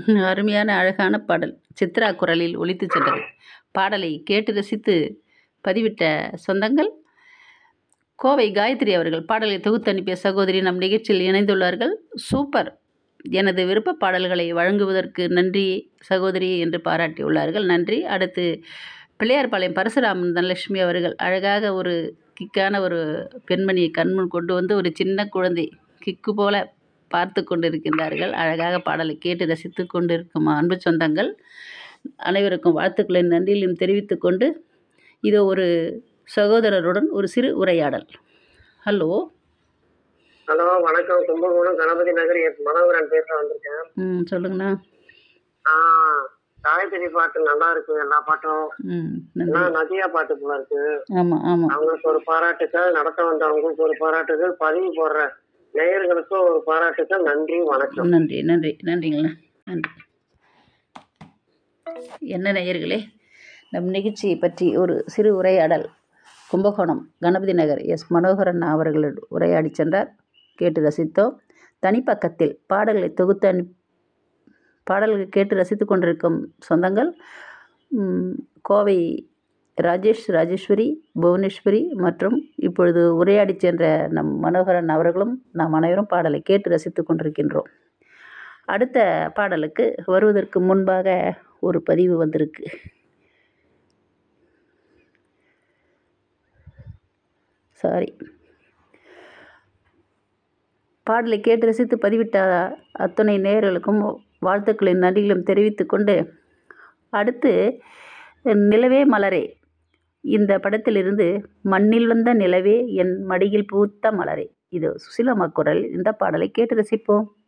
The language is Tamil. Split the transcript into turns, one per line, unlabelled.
அருமையான அழகான பாடல் சித்ரா குரலில் ஒலித்துச் சென்றது பாடலை கேட்டு ரசித்து பதிவிட்ட சொந்தங்கள் கோவை காயத்ரி அவர்கள் பாடலை தொகுத்து அனுப்பிய சகோதரி நம் நிகழ்ச்சியில் இணைந்துள்ளார்கள் சூப்பர் எனது விருப்ப பாடல்களை வழங்குவதற்கு நன்றி சகோதரி என்று பாராட்டியுள்ளார்கள் நன்றி அடுத்து பிள்ளையார்பாளையம் பரசுராமன் தனலட்சுமி அவர்கள் அழகாக ஒரு கிக்கான ஒரு பெண்மணியை கண்முன் கொண்டு வந்து ஒரு சின்ன குழந்தை கிக்கு போல பார்த்து கொண்டிருக்கின்றார்கள் அழகாக பாடலை கேட்டு ரசித்து கொண்டிருக்கும் அன்பு சொந்தங்கள் அனைவருக்கும் வாழ்த்துக்களை நன்றியிலும் தெரிவித்துக் கொண்டு இதோ ஒரு சகோதரருடன் ஒரு சிறு உரையாடல் ஹலோ
ஹலோ வணக்கம் கும்பகோணம் கணபதி நகர் எஸ் மனோகரன் பேச வந்திருக்கேன்
ம் சொல்லுங்கண்ணா
ஆ காயத்ரி பாட்டு நல்லா இருக்கு எல்லா பாட்டும்
ம் நன்றி
எல்லாம் நதியா பாட்டு போல இருக்கு
ஆமாம் ஆமாம்
அவங்களுக்கு ஒரு பாராட்டுக்கள் நடத்த வந்தவங்களுக்கு ஒரு பாராட்டுகள் பதிவு போடுற நேயர்களுக்கும் ஒரு பாராட்டுக்கள் நன்றி வணக்கம்
நன்றி நன்றி நன்றிங்கண்ணா நன்றி என்ன நேயர்களே நம் நிகழ்ச்சியை பற்றி ஒரு சிறு உரையாடல் கும்பகோணம் கணபதி நகர் எஸ் மனோகரன் அவர்கள் உரையாடி சென்றார் கேட்டு ரசித்தோம் தனிப்பக்கத்தில் பாடல்களை தொகுத்து அனு பாடல்கள் கேட்டு ரசித்து கொண்டிருக்கும் சொந்தங்கள் ம், கோவை ராஜேஷ் ராஜேஸ்வரி புவனேஸ்வரி மற்றும் இப்பொழுது உரையாடி சென்ற நம் மனோகரன் அவர்களும் நாம் அனைவரும் பாடலை கேட்டு ரசித்து கொண்டிருக்கின்றோம் அடுத்த பாடலுக்கு வருவதற்கு முன்பாக ஒரு பதிவு வந்திருக்கு சாரி பாடலை கேட்டு ரசித்து பதிவிட்ட அத்தனை நேயர்களுக்கும் வாழ்த்துக்களின் நன்றிகளும் தெரிவித்துக் கொண்டு அடுத்து நிலவே மலரே இந்த படத்திலிருந்து மண்ணில் வந்த நிலவே என் மடியில் பூத்த மலரே இது சுசிலம்மா குரல் இந்த பாடலை கேட்டு ரசிப்போம்